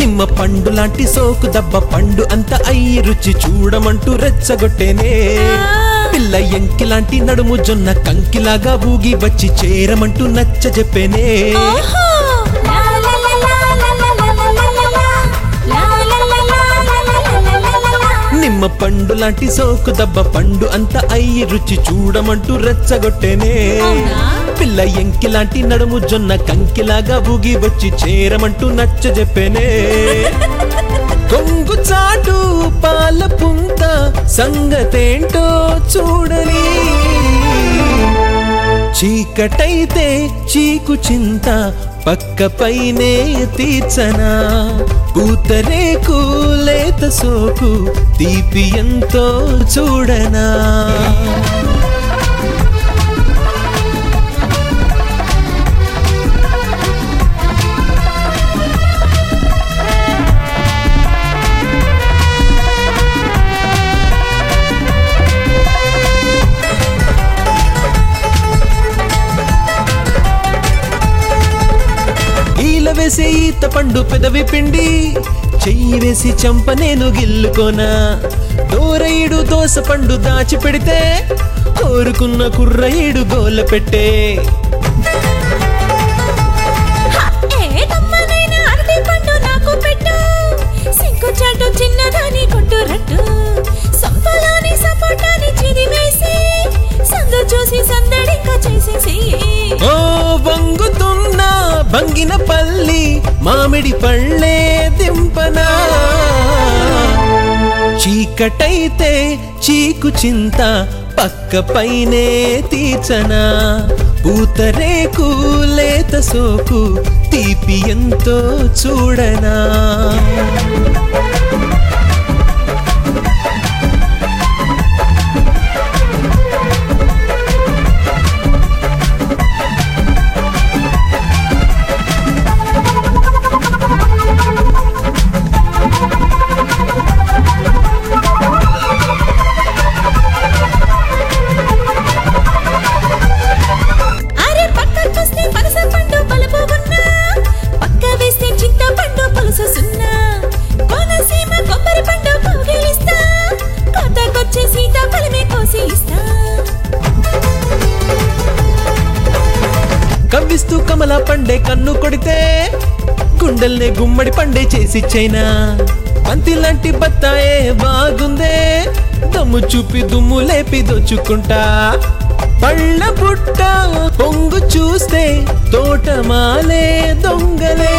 నిమ్మ పండు లాంటి సోకు దబ్బ పండు అంత అయ్యి రుచి చూడమంటూ రెచ్చగొట్టేనే పిల్ల ఎంకి లాంటి నడుము జొన్న కంకిలాగా ఊగి వచ్చి చేరమంటూ నచ్చ చెప్పేనే ఓహో లా లా లా లా లా లా లా లా లా లా. లా లా లా లా లా లా లా లా లా లా. నిమ్మ పండు లాంటి సోకు దబ్బ పండు అంత అయ్యి రుచి చూడమంటూ రెచ్చగొట్టేనే అవునా? పిల్ల ఎంకి లాంటి నడుము జొన్న కంకిలాగా ఊగి వచ్చి చేరమంటూ నచ్చ చెప్పేనే కొంగు చాటు పాల పుంత సంగతేంటో చూడని చీకటైతే చీకు చింత పక్క పైనే తీర్చనా పూతరేకు లేత సోకు తీపి ఎంతో చూడనా ఈల వేసి ఈత పండు పెదవి పిండి చెయ్యి వేసి చంప నేను గిల్లుకోనా దోరయుడు దోస పండు దాచి పెడితే కోరుకున్న కుర్రయుడు గోల పెట్టే ఏ కమ్మనైన అరటి పండు నాకు పెట్టు సింకు చాటు చిన్నదాని కొట్టు రట్టు సంపలోని సపోటాని చిదివేసి సందు చూసి సందడింక చేసేసి ఓ వంగుతున్న భంగిన పల్లి మామిడి పళ్ళే దింపనా చీకటైతే చీకు చింత పక్క పైనే తీర్చనా పూతరేకు లేత సోకు తీపి ఎంతో చూడనా అరే పక్కకొస్తే పనస పండు పలుపు ఉన్నా పక్క వేస్తే చింత పండు పులుసు సున్నా కోనసీమ కొబ్బరి పండు కౌగిలిస్తా కొత్తకొచ్చే సీతాఫలమే కోసి ఇస్తా కవ్విస్తూ కమల పండే కన్ను కొడితే గుండెల్నే గుమ్మడి పండే చేసి చైనా బంతి లాంటి బత్తాయే బాగుందే దమ్ము చూపి దుమ్ము లేపి దోచుకుంటా పళ్ళ పుట్ట పొంగు చూస్తే తోటమాలే దొంగలే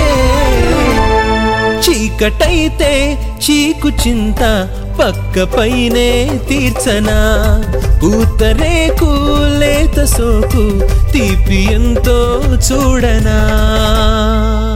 చీకటైతే చీకు చింత పక్క పైనే తీర్చనా పూతరేకు లేత సోకు తీపి ఎంతో చూడనా